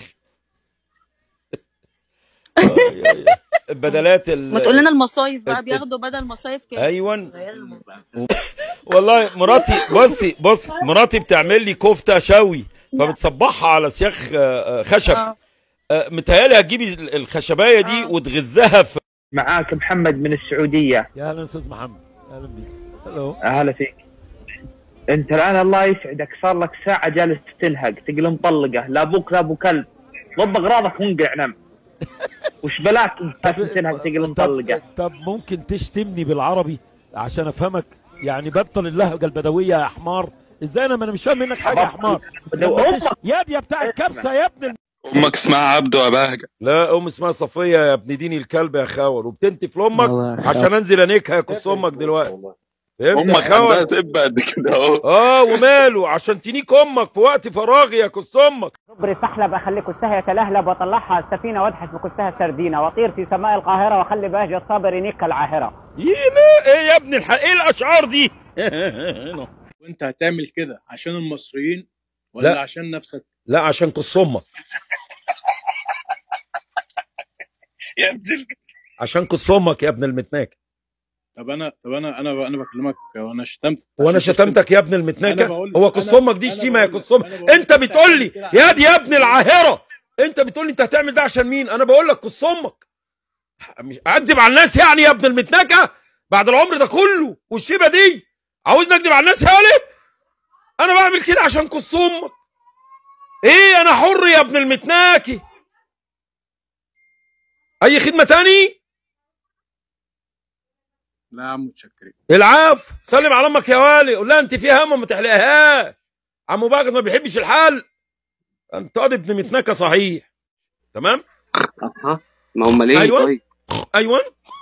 بدلات ال ما تقول لنا المصايف بقى ال- بياخدوا بدل مصايف كام ايوه والله مراتي بصي بص مراتي بتعمل لي كفته شوي فبتصبحها على سياخ آه، آه، خشب آه. آه، متهيألي هتجيبي ال- الخشبايه دي وتغزها في معاك محمد من السعودية يا اهلا استاذ محمد اهلا بيك هلو هلا فيك انت الان الله يسعدك صار لك ساعة جالس تنهق تقول مطلقة لا ابوك لا ابو كلب ضب اغراضك وانقع نم وش بلاك انت جالس تنهق تقول مطلقة طب ممكن تشتمني بالعربي عشان افهمك يعني بطل اللهجه البدويه يا حمار ازاي انا ما انا مش فاهم منك حاجه يا حمار بدو- لما تش- أمك. يا دي يا بتاع الكبسه يا ابن امك اسمها عبده يا بهجه لا ام اسمها صفيه يا ابن ديني الكلب يا خاول وبتنتف لامك والله يا عشان خاول. انزل انيكها يكس امك دلوقتي فهمت امك يا خاول عندها زبه قد كده اهو اه وماله عشان تنيك امك في وقت فراغي يا كس امك كبري سحلب اخلي كستها يتلهلب واطلعها السفينه وادحس بكستها سردينه واطير في سماء القاهره واخلي بهجه الصابر ينيك العاهره يلا ايه يا ابن الحق ايه الاشعار دي وانت هتعمل كده عشان المصريين ولا لا. عشان نفسك لا عشان كس امك يا ابن ال... عشان كس امك يا ابن المتناك طب انا طب انا انا انا بكلمك وانا شتمت وانا عشان شتمتك يا ابن أنا المتناكه بقول- هو كس أنا- امك دي أنا شتيمه يا بقول كس امك لك- أنا بقول انت لك بتقول لي كده يا دي يا ابن العاهره انت بتقول لي انت هتعمل ده عشان مين انا بقول لك كس امك مش اكدب على الناس يعني يا ابن المتناكه بعد العمر ده كله والشيبه دي عاوزني اكدب على الناس يا ولي انا بعمل كده عشان كص امك ايه انا حر يا ابن المتناكي اي خدمه تاني لا يا عم متشكرين العفو سلم على امك يا والي قول لها انت في هم ما تحلقهاش عمو باجد ما بيحبش الحل انت قاضي ابن متناكه صحيح تمام اها ما هم ليه أيوة. طيب ايوه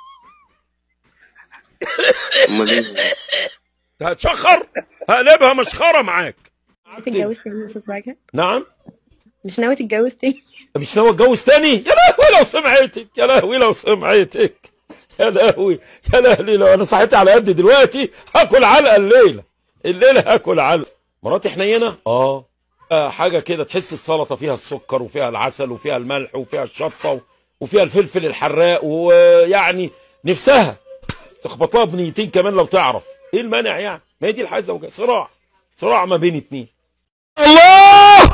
هم ليه هتشخر هقلبها مشخره معاك تتجوز تاني يا استاذ بهجت نعم مش ناوي تتجوز تاني مش ناوي اتجوز تاني يا لهوي لو سمعتك يا لهوي لو سمعتك يا لهوي يا لهوي لو انا صحيت على قد دلوقتي هاكل علقه الليله الليله هاكل علقه مراتي حنينه اه آه حاجه كده تحس السلطه فيها السكر وفيها العسل وفيها الملح وفيها الشطه وفيها الفلفل الحراق ويعني نفسها تخبط لها بنيتين كمان لو تعرف ايه المانع يعني ما هي دي الحياه الزوجيه صراع صراع ما بين اتنين الله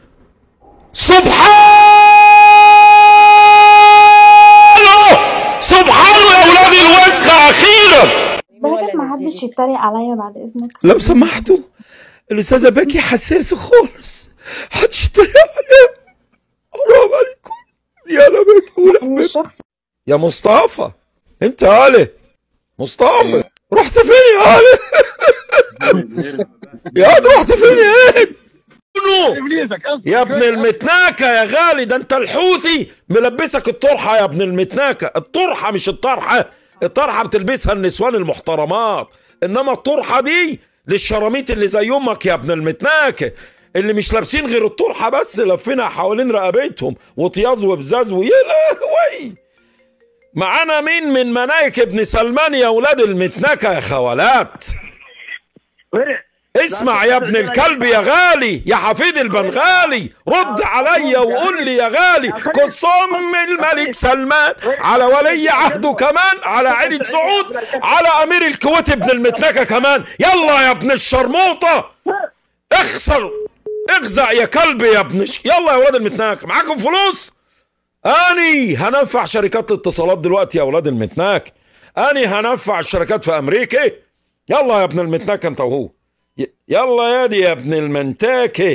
سبحانه سبحانه يا اولاد الوسخه اخيرا بهجت ما حدش يتريق عليا بعد اذنك لو سمحتوا الاستاذه باكي حساسه خالص محدش يتريق عليها حرام عليكم يا لا باكي ان الشخص يا مصطفى انت يا علي مصطفى رحت فين يا علي يا واد رحت فين يا ايه يا ابن المتناكة يا غالي ده انت الحوثي ملبسك الطرحة يا ابن المتناكة الطرحة مش الطرحة الطرحة بتلبسها النسوان المحترمات انما الطرحة دي للشراميط اللي زي امك يا ابن المتناكة اللي مش لابسين غير الطرحة بس لفينها حوالين رقبتهم وطياز وبزاز ويا لهوي معانا مين من منايك ابن سلمان يا ولاد المتنكة يا خوالات اسمع يا ابن الكلب يا غالي يا حفيد البنغالي رد عليا وقول لي يا غالي قصام الملك سلمان على ولي عهده كمان على عيلة سعود على امير الكويت ابن المتنكة كمان يلا يا ابن الشرموطة اخسر اغزع يا كلب يا ابن ش... يلا يا ولاد المتناكة معاكم فلوس اني هننفع شركات الاتصالات دلوقتي يا اولاد المتناك اني هننفع الشركات في امريكا يلا يا ابن المتناك انت وهو ي- يلا يا دي يا ابن المنتاكه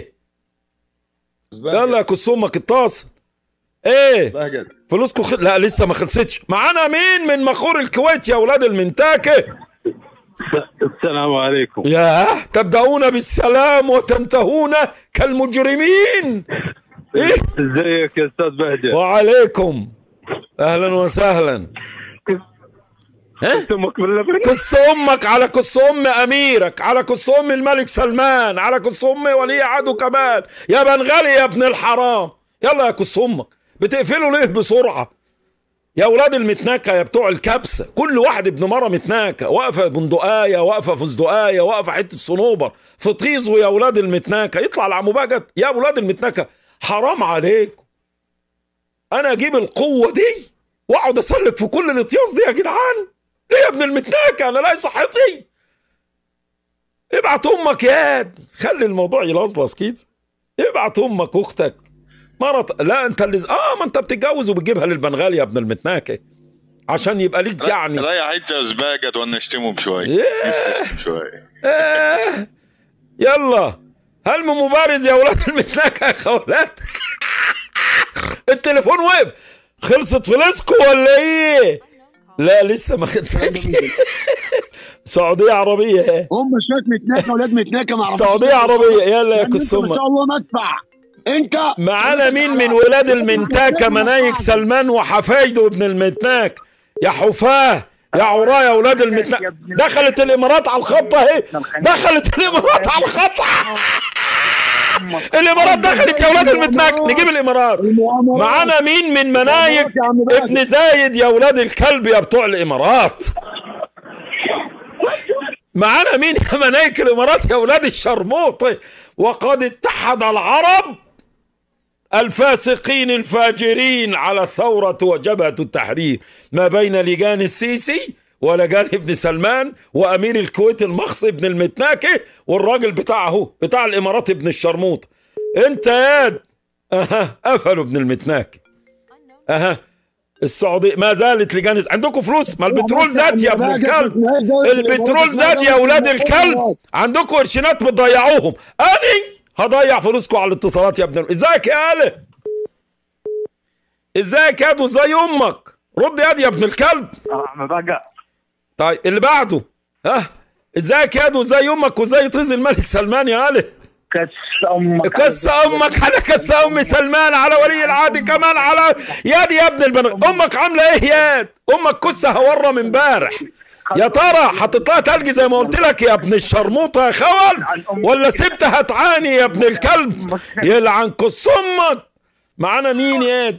يلا يا كس امك اتصل ايه فلوسكم خل... لا لسه ما خلصتش معانا مين من مخور الكويت يا اولاد المنتاكه السلام عليكم يا تبدأون بالسلام وتنتهون كالمجرمين ايه ازيك يا استاذ بهجه وعليكم اهلا وسهلا ها امك باللبن كس امك على كس ام اميرك على كس ام الملك سلمان على كس ام ولي عهده كمان يا بنغالي يا ابن الحرام يلا يا كس امك بتقفلوا ليه بسرعه يا اولاد المتناكه يا بتوع الكبسه كل واحد ابن مره متناكه واقفه بندقايه واقفه فستقايه واقفه حته صنوبر فطيزوا يا اولاد المتناكه يطلع العمو بجد يا اولاد المتناكه حرام عليكم انا اجيب القوه دي واقعد اسلك في كل الاطياس دي يا جدعان ليه يا ابن المتناكه انا لاقي صحتي ابعت امك ياد خلي الموضوع يلصلص كده ابعت امك اختك مرت لا انت اللي اه ما انت بتتجوز وبتجيبها للبنغال يا ابن المتناكه عشان يبقى ليك يعني رايح يتجوز باقد ونشتمه بشوي إيه. نشتم شوي آه. يلا هل من مبارز يا اولاد المتناكه يا خولات التليفون وقف خلصت فلوسكم ولا ايه لا لسه ما خلصتش سعوديه عربيه اهي هم شويه متناكه اولاد متناكه مع سعوديه عربيه يلا يا كس ما امك شاء الله مدفع انت معانا مين من ولاد المنتاكة منايك سلمان وحفايده ابن المتناك يا حفاه يا عراه يا ولاد المتناك دخلت الامارات على الخط اهي دخلت الامارات على الخط الامارات دخلت يا ولاد المتناك نجيب الامارات معانا مين من منايك ابن زايد يا ولاد الكلب يا بتوع الامارات معانا مين يا منايك الامارات يا ولاد الشرموطه وقد اتحد العرب الفاسقين الفاجرين على الثورة وجبهة التحرير ما بين لجان السيسي ولجان ابن سلمان وأمير الكويت المخص ابن المتناكة والراجل بتاعه بتاع الإمارات ابن الشرموط انت ياد اها قفلوا ابن المتناكة اها السعوديه ما زالت لجان عندكم فلوس ما البترول زاد يا ابن الكلب البترول زاد يا اولاد الكلب عندكم قرشينات بتضيعوهم اني هضيع فلوسكم على الاتصالات يا ابن ال- ازيك يا اله ازيك يا ادو ازاي امك رد يا يا ابن الكلب احمد بقى طيب اللي بعده ها ازيك يا ادو ازاي امك وازاي طيز الملك سلمان يا اله كس امك كس امك على كس ام سلمان على ولي العهد كمان على ياد يا ابن البنات امك عامله ايه ياد امك كسها ورا من امبارح يا ترى حطيت لها تلج زي ما قلت لك يا ابن الشرموطه يا خول ولا سبتها تعاني يا ابن الكلب يلعن كس امك معانا مين ياد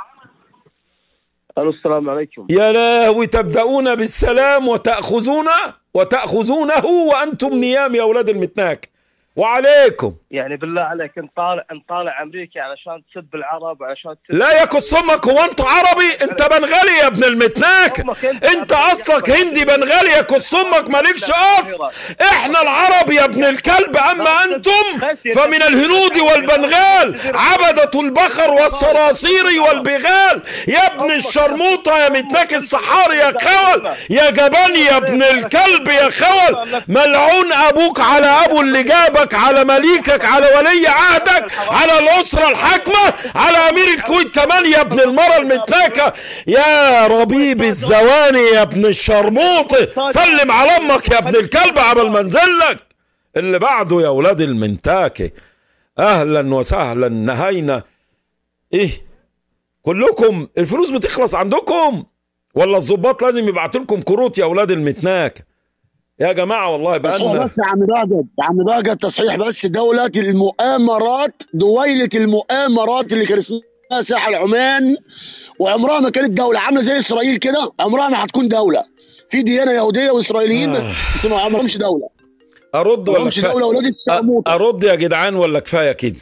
الو السلام عليكم يا لهوي تبدأون بالسلام وتأخذون وتأخذونه وأنتم نيام يا أولاد المتناك وعليكم يعني بالله عليك انت طالع انت طالع امريكا علشان تسب العرب علشان تسب لا يكس امك هو انت عربي انت بنغالي يا ابن المتناك انت اصلك هندي بنغالي يكس امك مالكش اصل احنا العرب يا ابن الكلب اما انتم فمن الهنود والبنغال عبدة البقر والصراصير والبغال يا ابن الشرموطة يا متناك الصحاري يا خول يا جبان يا ابن الكلب يا خول ملعون ابوك على ابو اللي جابك على مليكك على ولي عهدك على الاسرة الحاكمة على امير الكويت كمان يا ابن المرة المتناكة يا ربيب الزواني يا ابن الشرموطة سلم على امك يا ابن الكلب عبل ما انزلك اللي بعده يا ولاد المنتاكة اهلا وسهلا نهينا ايه كلكم الفلوس بتخلص عندكم ولا الظباط لازم يبعتوا لكم كروت يا اولاد المتناك يا جماعه والله تصحيح بقالنا بس يا عم باجد يا عم باجد تصحيح بس دولة المؤامرات دويلة المؤامرات اللي كان اسمها ساحل عمان وعمرها ما كانت دولة عاملة زي إسرائيل كده عمرها ما هتكون دولة في ديانة يهودية وإسرائيليين بس ما عمرهمش دولة ارد ولا مش كفاية؟ دولة ولاد أ- ارد يا جدعان ولا كفايه كده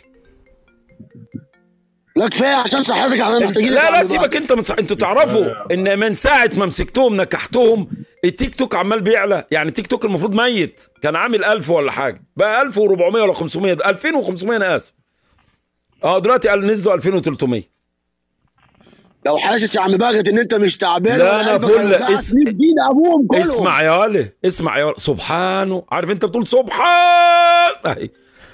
لا كفاية عشان صحتك احنا انت محتاجين لا لا سيبك انت من صح... انتوا تعرفوا ان من ساعه ما مسكتهم نكحتهم التيك توك عمال بيعلى يعني التيك توك المفروض ميت كان عامل 1000 ولا حاجه بقى 1400 ولا 500 2500 انا اسف اه دلوقتي قال نزلوا 2300 لو حاسس يا عم باجد ان انت مش تعبان لا ولا انا قلبك فل هيوجعك، اس... ليك دين ابوهم كلهم اسمع يا ولي اسمع يا ولي سبحانه عارف انت بتقول سبحان اهي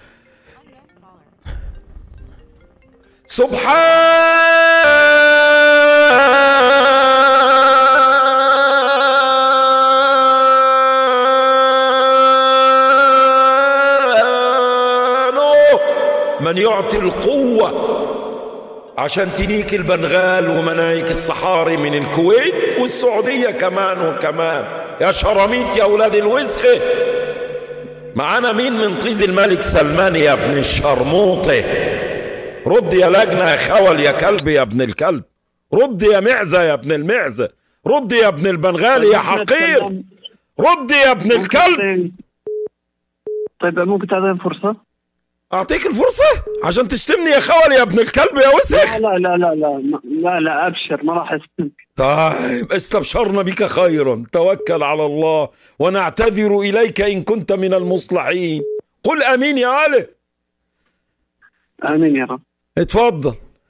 سبحانه من يعطي القوة عشان تنيك البنغال ومنايك الصحاري من الكويت والسعودية كمان وكمان يا شراميط يا أولاد الوسخة معانا مين من طيز الملك سلمان يا ابن الشرموطة رد يا لجنة يا خول يا كلب يا ابن الكلب رد يا معزة يا ابن المعزة رد يا ابن البنغالي يا حقير رد يا ابن الكلب طيب ممكن تعطيني فرصة؟ اعطيك الفرصة عشان تشتمني يا خول يا ابن الكلب يا وسخ لا لا لا لا لا لا لا ابشر ما راح استمك طيب استبشرنا بك خيرا توكل على الله ونعتذر إليك إن كنت من المصلحين قل أمين يا علي امين يا رب اتفضل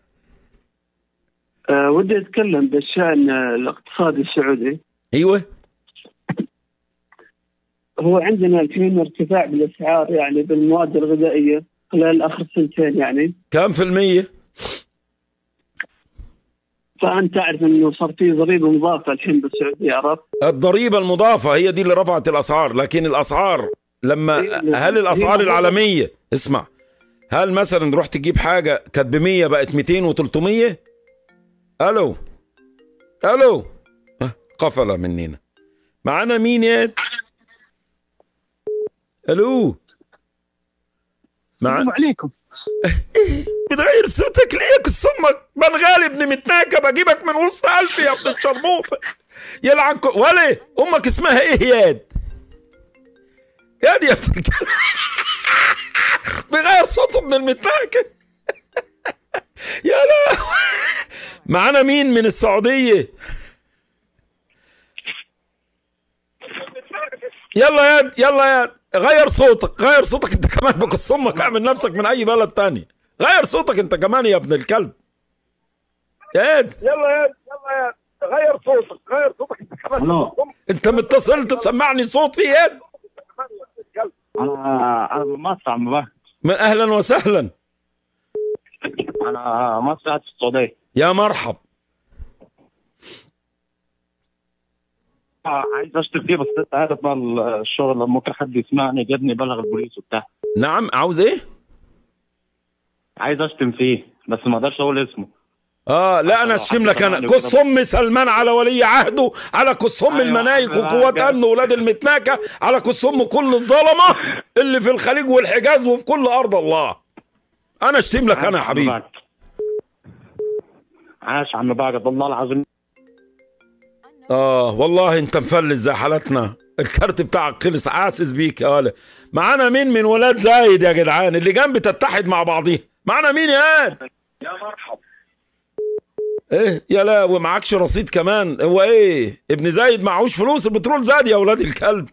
أه ودي اتكلم بالشان الاقتصادي السعودي ايوه هو عندنا الحين ارتفاع بالاسعار يعني بالمواد الغذائيه خلال اخر سنتين يعني كم في المية فانت تعرف انه صار في ضريبه مضافه الحين بالسعوديه عرفت؟ الضريبة المضافة هي دي اللي رفعت الأسعار لكن الأسعار لما هل الأسعار العالمية اسمع هل مثلا رحت تجيب حاجة كانت ب 100 بقت 200 و300 ألو ألو أه، قفلة مننا معانا مين يا ألو السلام عليكم بتغير صوتك ليه كس امك بنغالي ابن متناكة بجيبك من وسط ألف يا ابن الشرموطة يلعن كو... ولي امك اسمها ايه ياد ياد يا ابن الكلب بيغير صوته ابن المتناكة يا لا معانا مين من السعودية يلا ياد يلا ياد غير صوتك غير صوتك انت كمان بكس امك اعمل نفسك من اي بلد تاني غير صوتك انت كمان يا ابن الكلب يا اد يلا يا يلا يا غير صوتك غير صوتك انت كمان انت متصل تسمعني صوتي يا اد انا انا من مصر عم بهد من اهلا وسهلا انا مصر قاعد في السعوديه يا مرحب آه، عايز اشتري فيه بس انت عارف بقى الشغل لما ممكن حد يسمعني جابني بلغ البوليس وبتاع نعم عاوز ايه عايز اشتم فيه بس ما اقدرش اقول اسمه اه لا انا اشتم لك انا كص ام سلمان على ولي عهده على كص ام المنايك عم وقوات بقى. امن ولاد المتناكه على كص ام كل الظلمه اللي في الخليج والحجاز وفي كل ارض الله انا اشتم لك انا يا حبيبي عاش عم باقد والله العظيم اه والله انت مفلس زي حالتنا الكارت بتاعك خلص عاسس بيك يا ولا معانا مين من ولاد زايد يا جدعان اللي جنبي تتحد مع بعضيها معانا مين يا قاد يا مرحب ايه يا لا ومعكش رصيد كمان هو ايه ابن زايد معهوش فلوس البترول زاد يا ولاد الكلب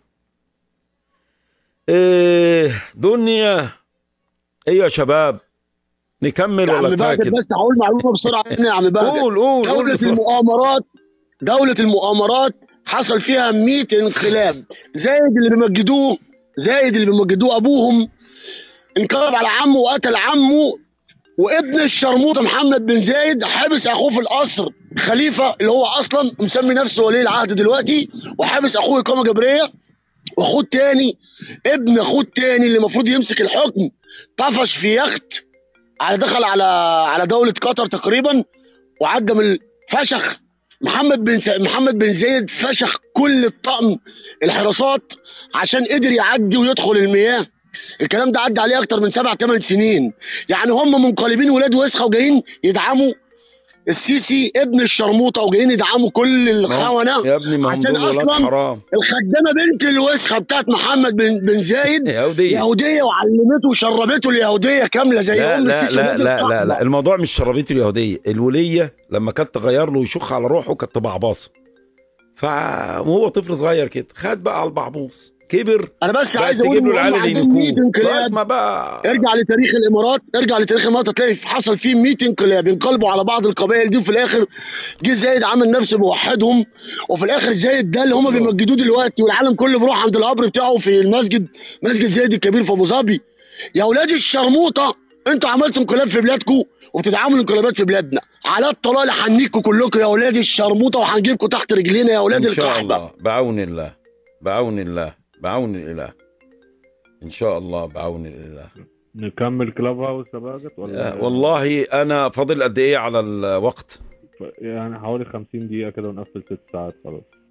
ايه دنيا ايه يا شباب نكمل يا ولا عم كفايه باكر كده بس هقول معلومه بسرعه هنا يا عم باكر قول قول قول دولة بسرعة. المؤامرات دولة المؤامرات حصل فيها 100 انقلاب زايد اللي بيمجدوه زايد اللي بيمجدوه ابوهم انقلب على عمه وقتل عمه وابن الشرموطه محمد بن زايد حابس اخوه في القصر خليفه اللي هو اصلا مسمي نفسه ولي العهد دلوقتي وحابس اخوه اقامه جبريه واخوه التاني ابن اخوه التاني اللي المفروض يمسك الحكم طفش في يخت على دخل على على دوله قطر تقريبا وعدى من فشخ محمد بن س... محمد بن زايد فشخ كل الطقم الحراسات عشان قدر يعدي ويدخل المياه الكلام ده عدى عليه اكتر من سبع ثمان سنين يعني هم منقلبين ولاد وسخه وجايين يدعموا السيسي ابن الشرموطه وجايين يدعموا كل الخونه يا ابني ما هم عشان دول ولاد اصلا حرام الخدامه بنت الوسخه بتاعت محمد بن بن زايد يهودية. يهوديه وعلمته وشربته اليهوديه كامله زي لا ام لا السيسي لا ولاد لا لا, الصحبة. لا الموضوع مش شرابيط اليهوديه الوليه لما كانت تغير له ويشخ على روحه كانت تبعبصه فهو طفل صغير كده خد بقى على البعبوص كبر انا بس بقت عايز تجيب اقول له إن هم العيال اللي عندهم 100 ينكوه لغايه انقلاب ما بقى ارجع لتاريخ الامارات ارجع لتاريخ الامارات هتلاقي حصل فيه 100 انقلاب انقلبوا على بعض القبائل دي وفي الاخر جه زايد عمل نفسه بيوحدهم وفي الاخر زايد ده اللي هم بيمجدوه دلوقتي والعالم كله بيروح عند القبر بتاعه في المسجد مسجد زايد الكبير في ابو ظبي يا اولاد الشرموطه انتوا عملتوا انقلاب في بلادكم وبتدعموا الانقلابات في بلادنا على الطلاق هنيكوا كلكم يا اولاد الشرموطه وهنجيبكم تحت رجلينا يا اولاد ان شاء الكحبه الله بعون الله بعون الله بعون الاله ان شاء الله بعون الاله نكمل كلاب هاوس يا باجت ولا آه، والله انا فاضل قد ايه على الوقت يعني حوالي 50 دقيقة كده ونقفل ست ساعات خلاص